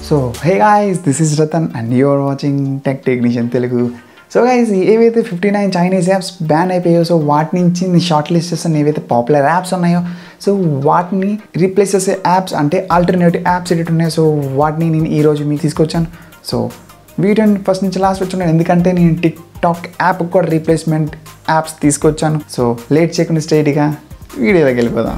so hey guys this is Ratan and you're watching tech technician Telugu so guys ఏవైతే fifty nine Chinese apps ban అయిపోయాయో so వాటి నుంచి నేను short list చేస్తాను ఏవైతే పాపులర్ యాప్స్ ఉన్నాయో సో వాటిని రీప్లేస్ చేసే యాప్స్ అంటే ఆల్టర్నేటివ్ యాప్స్ ఏదైతే ఉన్నాయో సో వాటిని నేను ఈరోజు మీకు తీసుకొచ్చాను సో వీడియోని ఫస్ట్ నుంచి లాస్ట్ వచ్చున్నాను ఎందుకంటే నేను టిక్ టాక్ యాప్ కూడా రీప్లేస్మెంట్ యాప్స్ తీసుకొచ్చాను సో లేట్ చేయకుండా స్ట్రైట్గా వీడియోలోకి వెళ్ళిపోదాం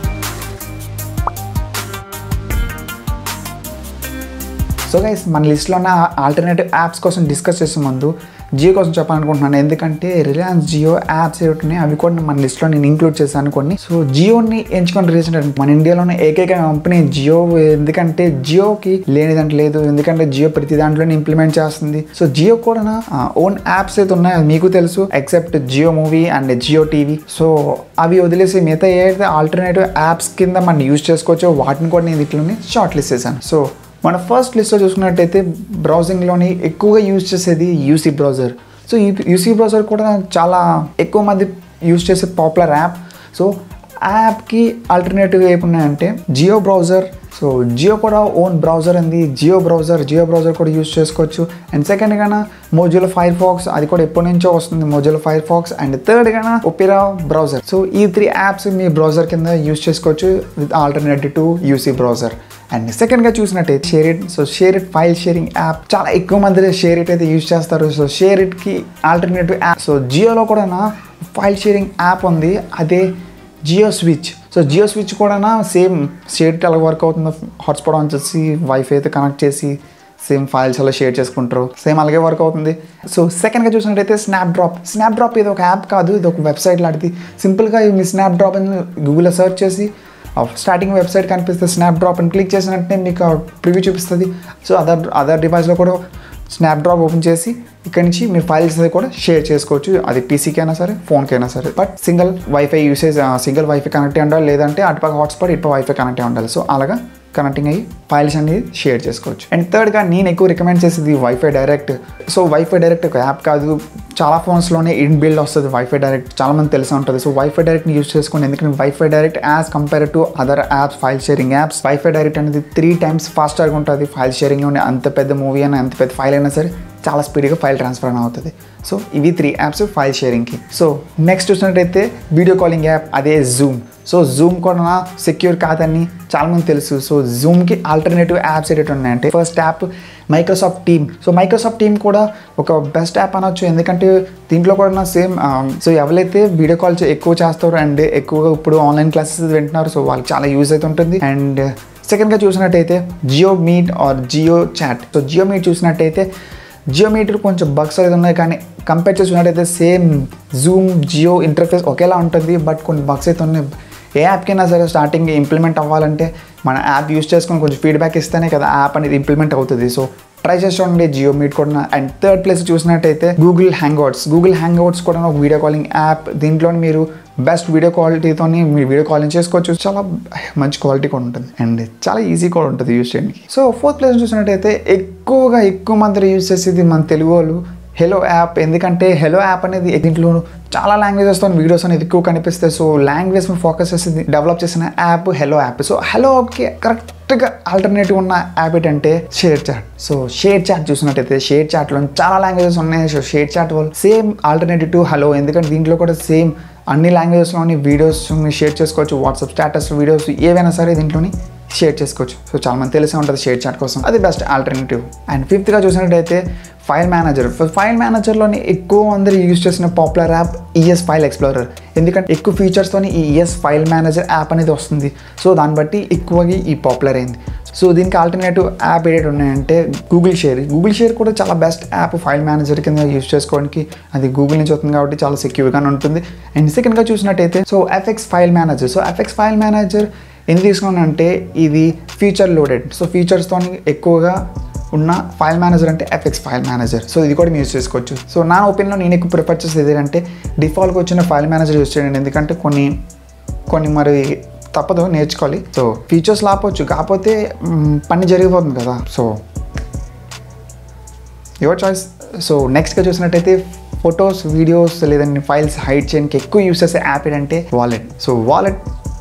సో గైస్ మన లిస్ట్లో ఉన్న ఆల్టర్నేటివ్ యాప్స్ కోసం డిస్కస్ చేసే ముందు జియో కోసం చెప్పాలనుకుంటున్నాను ఎందుకంటే రిలయన్స్ జియో యాప్స్ ఏమిటి ఉన్నాయి అవి కూడా మన లిస్ట్లో నేను ఇంక్లూడ్ చేశాను కొన్ని సో జియోని ఎంచుకున్న రీజన్ ఏంటంటే మన ఇండియాలోనే ఏకైక కంపెనీ జియో ఎందుకంటే జియోకి లేనిదంటే లేదు ఎందుకంటే జియో ప్రతి దాంట్లోనే ఇంప్లిమెంట్ చేస్తుంది సో జియో కూడా ఓన్ యాప్స్ అయితే ఉన్నాయి అది మీకు తెలుసు except Jio movie and Jio TV so అవి వదిలేసి మిగతా ఏదైతే ఆల్టర్నేటివ్ యాప్స్ కింద మనం యూజ్ చేసుకోవచ్చో వాటిని కూడా నేను ఇట్లోనే షార్ట్ లిస్ట్ చేశాను సో మన ఫస్ట్ లిస్ట్లో చూసుకున్నట్టయితే బ్రౌజింగ్లోని ఎక్కువగా యూజ్ చేసేది యూసీ బ్రౌజర్ సో ఈ యూసీ బ్రౌజర్ కూడా చాలా ఎక్కువ మంది యూజ్ చేసే పాపులర్ యాప్ సో ఆ యాప్కి ఆల్టర్నేటివ్ ఏమున్నాయంటే జియో బ్రౌజర్ సో జియో కూడా ఓన్ బ్రౌజర్ ఉంది జియో బ్రౌజర్ జియో బ్రౌజర్ కూడా యూజ్ చేసుకోవచ్చు అండ్ సెకండ్ గాన మోజులో ఫైర్ ఫాక్స్ అది కూడా ఎప్పటి నుంచో వస్తుంది Mozilla Firefox and third గాన ఒపెరా బ్రౌజర్ సో ఈ త్రీ యాప్స్ మీ బ్రౌజర్ కింద యూజ్ చేసుకోవచ్చు with alternative to UC browser and సెకండ్గా చూసినట్టయితే SHAREit so SHAREit file sharing app చాలా ఎక్కువ మంది షేర్ ఇట్ అయితే యూజ్ చేస్తారు సో షేర్ ఇట్కి ఆల్టర్నేటివ్ యాప్ సో జియోలో కూడా ఫైల్ షేరింగ్ యాప్ ఉంది అదే Jio switch so Jio switch కూడా సేమ్ షేర్ ఎలా వర్క్ అవుతుందో హాట్స్పాట్ ఆన్ చేసి వైఫై అయితే కనెక్ట్ చేసి సేమ్ ఫైల్స్ అలా షేర్ చేసుకుంటారు సేమ్ అలాగే వర్క్ అవుతుంది సో సెకండ్గా చూసినట్టయితే స్నాప్ డ్రాప్ స్నాప్ డ్రాప్ ఇది ఒక యాప్ కాదు ఇది ఒక వెబ్సైట్ లాంటిది సింపుల్గా మీ స్నాప్ డ్రాప్ అని గూగుల్లో సెర్చ్ చేసి స్టార్టింగ్ వెబ్సైట్ కనిపిస్తుంది స్నాప్ డ్రాప్ అని క్లిక్ చేసినట్టే మీకు ప్రివ్యూ చూపిస్తుంది సో అదర్ అదర్ డివైస్లో కూడా స్నాప్ డ్రాప్ ఓపెన్ చేసి ఇక్కడ నుంచి మీరు ఫైల్స్ కూడా షేర్ చేసుకోవచ్చు అది పీసీకి అయినా సరే ఫోన్కి అయినా సరే but single wifi usage single wifi connect అయి ఉండాలి లేదంటే అటుపక్క హాట్స్పాట్ ఇటుపక్క వైఫై కనెక్ట్ అయి ఉండాలి సో అలాగా కనెక్టింగ్ అయ్యి ఫైల్స్ అనేది షేర్ చేసుకోవచ్చు అండ్ థర్డ్గా నేను ఎక్కువ రికమెండ్ చేసేది wifi direct so wifi direct ఒక యాప్ కాదు చాలా ఫోన్స్లోనే ఇన్ బిల్డ్ వస్తుంది వైఫై డైరెక్ట్ చాలా మంది తెలిసి ఉంటుంది సో వైఫై డైరెక్ట్ని యూస్ చేసుకోండి ఎందుకంటే wifi direct as compare to other apps file sharing apps wifi direct అనేది త్రీ టైమ్స్ ఫాస్టర్గా ఉంటుంది ఫైల్ షేరింగ్ అంత పెద్ద మూవీ అయినా ఎంత పెద్ద ఫైల్ అయినా సరే చాలా స్పీడ్గా ఫైల్ ట్రాన్స్ఫర్ అని అవుతుంది సో ఇవి త్రీ యాప్స్ ఫైల్ షేరింగ్కి సో నెక్స్ట్ చూసినట్టయితే వీడియో కాలింగ్ యాప్ అదే జూమ్ సో జూమ్ కూడా సెక్యూర్ కాదని చాలామంది తెలుసు సో జూమ్కి ఆల్టర్నేటివ్ యాప్స్ ఏదైతే ఉన్నాయంటే first app Microsoft team so Microsoft team కూడా ఒక బెస్ట్ యాప్ అనొచ్చు ఎందుకంటే దీంట్లో కూడా సేమ్ సో ఎవరైతే వీడియో కాల్ ఎక్కువ చేస్తారో అండ్ ఎక్కువగా ఇప్పుడు ఆన్లైన్ క్లాసెస్ వింటున్నారు సో వాళ్ళకి చాలా యూజ్ అయితే ఉంటుంది అండ్ సెకండ్గా చూసినట్టయితే Jio meet or Jio chat so Jio meet చూసినట్టయితే జియో మీటర్ కొంచెం బగ్స్ అయితే ఉన్నాయి కానీ కంపేర్ చేసుకున్నట్టయితే సేమ్ జూమ్ జియో ఇంటర్ఫేస్ ఒకేలా ఉంటుంది బట్ కొన్ని బగ్స్ అయితే ఉన్నాయి ఏ యాప్కైనా సరే స్టార్టింగ్ ఇంప్లిమెంట్ అవ్వాలంటే మన యాప్ యూస్ చేసుకొని కొంచెం ఫీడ్బ్యాక్ ఇస్తేనే కదా యాప్ అనేది ఇంప్లిమెంట్ అవుతుంది సో ట్రై చేసి చూడండి జియో మీట్ కూడా అండ్ థర్డ్ ప్లేస్ చూసినట్టయితే గూగుల్ హ్యాంగ్అవుట్స్ గూగుల్ హ్యాంగ్అవుట్స్ కూడా ఒక వీడియో కాలింగ్ యాప్ దీంట్లో మీరు బెస్ట్ వీడియో క్వాలిటీతో మీరు వీడియో కాలింగ్ చేసుకోవచ్చు చాలా మంచి క్వాలిటీ కూడా ఉంటుంది అండ్ చాలా ఈజీ కూడా ఉంటుంది యూస్ చేయడానికి సో ఫోర్త్ ప్లేస్ చూసినట్టయితే ఎక్కువగా ఎక్కువ మంది యూస్ చేసేది మన తెలుగు వాళ్ళు హెలో యాప్ ఎందుకంటే హెలో యాప్ అనేది దీంట్లో చాలా లాంగ్వేజెస్తో వీడియోస్ అనేది ఎక్కువ కనిపిస్తాయి సో లాంగ్వేజ్ ఫోకస్ చేసి డెవలప్ చేసిన app hello app so hello యాప్కి కరెక్ట్గా ఆల్టర్నేటివ్ ఉన్న యాప్ ఏంటంటే share chat so share chat చూసినట్టయితే షేర్ చాట్లో చాలా లాంగ్వేజెస్ ఉన్నాయి సో షేర్ చాట్ వాళ్ళు సేమ్ ఆల్టర్నేటివ్ టు హలో ఎందుకంటే దీంట్లో కూడా సేమ్ అన్ని లాంగ్వేజెస్లోని వీడియోస్ మీరు షేర్ చేసుకోవచ్చు వాట్సాప్ స్టేటస్ వీడియోస్ ఏవైనా సరే దీంట్లోని షేర్ చేసుకోవచ్చు సో చాలా మంది తెలిసే ఉంటుంది షేర్ చాట్ కోసం అది బెస్ట్ ఆల్టర్నేటివ్ అండ్ ఫిఫ్త్గా చూసినట్టయితే ఫైల్ మేనేజర్ ఫైల్ మేనేజర్లోని ఎక్కువ అందరు యూజ్ చేసిన popular app ES file explorer ఎందుకంటే ఎక్కువ ఫీచర్స్తోని ఈ ఈఎస్ ఫైల్ మేనేజర్ యాప్ అనేది వస్తుంది సో దాన్ని బట్టి ఎక్కువగా ఈ పాపులర్ అయింది సో దీనికి ఆల్టర్నేటివ్ యాప్ ఏదైతే ఉన్నాయంటే గూగుల్ షేర్ గూగుల్ షేర్ కూడా చాలా బెస్ట్ యాప్ ఫైల్ మేనేజర్ కింద యూజ్ చేసుకోవడానికి అది గూగుల్ నుంచి వస్తుంది కాబట్టి చాలా సెక్యూర్గానే ఉంటుంది అండ్ సెకండ్గా చూసినట్టయితే so FX file manager so FX file manager ఎందుకు తీసుకున్నానంటే ఇది ఫీచర్ లోడెడ్ సో ఫీచర్స్తో ఎక్కువగా ఉన్న ఫైల్ మేనేజర్ అంటే ఎఫెక్స్ ఫైల్ మేనేజర్ సో ఇది కూడా మీరు యూస్ చేసుకోవచ్చు సో నా ఒపీనియన్లో నేను ఎక్కువ ప్రిఫర్ చేసేది ఏంటంటే డిఫాల్ట్గా వచ్చిన ఫైల్ మేనేజర్ యూస్ చేయండి ఎందుకంటే కొన్ని కొన్ని మరి తప్పదు నేర్చుకోవాలి సో ఫీచర్స్ లాపొచ్చు కాకపోతే మ్, పని జరిగిపోతుంది కదా సో యువర్ చాయిస్ సో నెక్స్ట్గా చూసినట్టయితే ఫొటోస్ వీడియోస్ లేదంటే ఫైల్స్ హైడ్ చేయడానికి ఎక్కువ యూస్ చేసే యాప్ ఏంటంటే wallet so wallet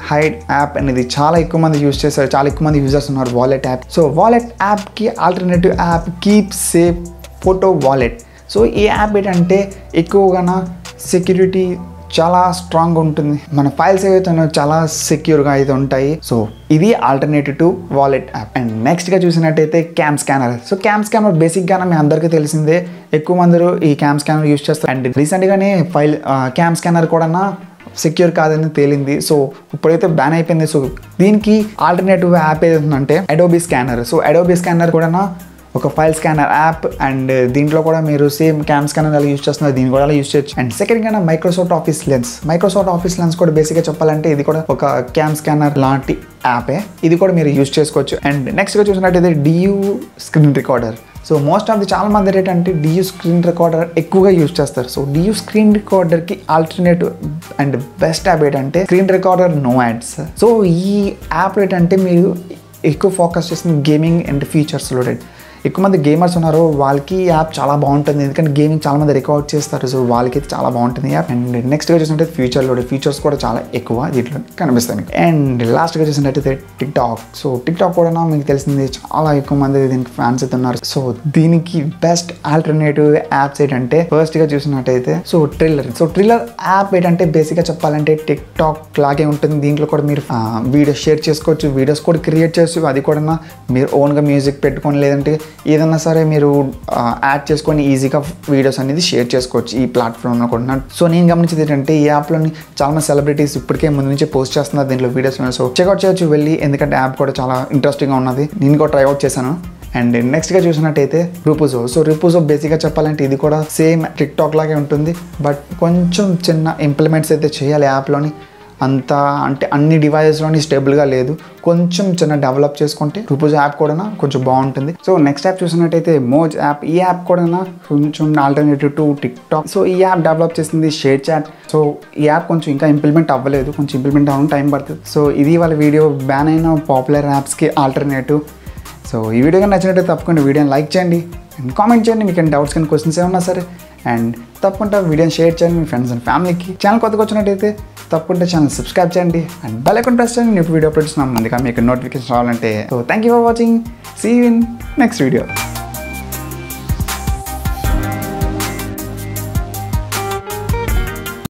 hide app అనేది చాలా ఎక్కువ మంది యూజ్ చేస్తారు చాలా ఎక్కువ మంది యూజర్స్ ఉన్నారు వాలెట్ యాప్ సో వాలెట్ యాప్కి alternative app keep safe photo wallet so ఈ యాప్ ఏంటంటే ఎక్కువగా సెక్యూరిటీ చాలా స్ట్రాంగ్ ఉంటుంది మన ఫైల్స్ ఏవైతే ఉన్నాయో చాలా సెక్యూర్గా అయితే ఉంటాయి సో ఇది alternative to wallet app and నెక్స్ట్గా చూసినట్టయితే cam scanner so cam scanner బేసిక్గా మీ అందరికీ తెలిసిందే ఎక్కువ మంది ఈ క్యామ్ స్కానర్ యూస్ చేస్తారు అండ్ రీసెంట్గానే ఫైల్ క్యామ్ స్కానర్ కూడా సెక్యూర్ కాదని తేలింది సో ఇప్పుడైతే బ్యాన్ అయిపోయింది సో దీనికి ఆల్టర్నేటివ్ యాప్ ఏదంటే Adobe scanner so Adobe scanner కూడా ఒక ఫైల్ స్కానర్ యాప్ అండ్ దీంట్లో కూడా మీరు సేమ్ క్యామ్ స్కానర్ అలా యూస్ చేస్తున్నారు దీన్ని కూడా అలా యూస్ చేయొచ్చు అండ్ సెకండ్ గా Microsoft office lens Microsoft office lens కూడా బేసిక్గా చెప్పాలంటే ఇది కూడా ఒక క్యామ్ స్కానర్ లాంటి యాపే ఇది కూడా మీరు యూస్ చేసుకోవచ్చు అండ్ నెక్స్ట్గా చూసినట్టయితే DU screen recorder so most of the చాలా మంది ఏంటంటే డియూ స్క్రీన్ రికార్డర్ ఎక్కువగా యూస్ చేస్తారు సో డియూ స్క్రీన్ రికార్డర్కి ఆల్టర్నేటివ్ అండ్ బెస్ట్ యాప్ ఏంటంటే screen recorder no ads so ఈ యాప్ ఏంటంటే మీరు ఎక్కువ ఫోకస్ చేస్తుంది గేమింగ్ అండ్ ఫీచర్స్ లోడెడ్ ఎక్కువ మంది గేమర్స్ ఉన్నారు వాళ్ళకి ఈ యాప్ చాలా బాగుంటుంది ఎందుకంటే గేమింగ్ చాలా మంది రికార్డ్ చేస్తారు సో వాళ్ళకి అయితే చాలా బాగుంటుంది యాప్ అండ్ నెక్స్ట్గా చూసినట్టు ఫ్యూచర్లో ఫీచర్స్ కూడా చాలా ఎక్కువ దీంట్లో కనిపిస్తాయి మీకు అండ్ లాస్ట్గా చూసినట్టయితే tik tok so tik tok కూడా మీకు తెలిసింది చాలా ఎక్కువ మంది దీనికి ఫ్యాన్స్ అయితే ఉన్నారు సో దీనికి బెస్ట్ ఆల్టర్నేటివ్ యాప్స్ ఏంటంటే ఫస్ట్గా చూసినట్టయితే so triller so triller app ఏంటంటే బేసిక్గా చెప్పాలంటే టిక్ టాక్ లాగే ఉంటుంది దీంట్లో కూడా మీరు వీడియోస్ షేర్ చేసుకోవచ్చు వీడియోస్ కూడా క్రియేట్ చేసి అది కూడా మీరు ఓన్గా మ్యూజిక్ పెట్టుకొని లేదంటే ఏదన్నా సరే మీరు యాడ్ చేసుకొని ఈజీగా వీడియోస్ అనేది షేర్ చేసుకోవచ్చు ఈ ప్లాట్ఫామ్లో కూడా సో నేను గమనించేది ఏంటంటే ఈ యాప్లోని చాలా మంది సెలబ్రిటీస్ ఇప్పటికే ముందు నుంచి పోస్ట్ చేస్తున్నారు దీంట్లో వీడియోస్ సో చెక్అవుట్ చేయొచ్చు వెళ్ళి ఎందుకంటే యాప్ కూడా చాలా ఇంట్రెస్టింగ్గా ఉన్నది నేను కూడా ట్రైఅవుట్ చేశాను అండ్ నెక్స్ట్గా చూసినట్టయితే రుపుజో సో రుపుజో బేసిక్గా చెప్పాలంటే ఇది కూడా సేమ్ టిక్ టాక్ లాగే ఉంటుంది బట్ కొంచెం చిన్న ఇంప్లిమెంట్స్ అయితే చేయాలి యాప్లోని అంత అంటే అన్ని డివైజెస్లోని స్టేబుల్గా లేదు కొంచెం చిన్న డెవలప్ చేసుకుంటే రూపూజ్ యాప్ కూడా కొంచెం బాగుంటుంది సో నెక్స్ట్ యాప్ చూసినట్టయితే మోజ్ యాప్ ఈ యాప్ కూడా కొంచెం alternative to tik tok so ఈ యాప్ డెవలప్ చేసింది షేర్ చాట్ సో ఈ యాప్ కొంచెం ఇంకా ఇంప్లిమెంట్ అవ్వలేదు కొంచెం ఇంప్లిమెంట్ అవ్వడం టైం పడుతుంది సో ఇది వాళ్ళ వీడియో బ్యాన్ అయిన పాపులర్ యాప్స్కి ఆల్టర్నేటివ్ సో ఈ వీడియో కానీ నచ్చినట్టయితే తప్పకుండా వీడియోని లైక్ చేయండి అండ్ కామెంట్ చేయండి మీకు డౌట్స్ కానీ క్వశ్చన్స్ ఏమన్నా సరే అండ్ తప్పకుండా వీడియోని షేర్ చేయండి మీ ఫ్రెండ్స్ అండ్ ఫ్యామిలీకి ఛానల్ కొత్తగా వచ్చినట్టయితే తప్పకుండా ఛానల్ సబ్స్క్రైబ్ చేయండి అండ్ బెల్ ఐకాన్ ప్రెస్ చేయండి నేను వీడియో అప్లోడ్ చేస్తున్నాం అందుకని మీకు నోటిఫికేషన్ రావాలంటే so thank you for watching see in next video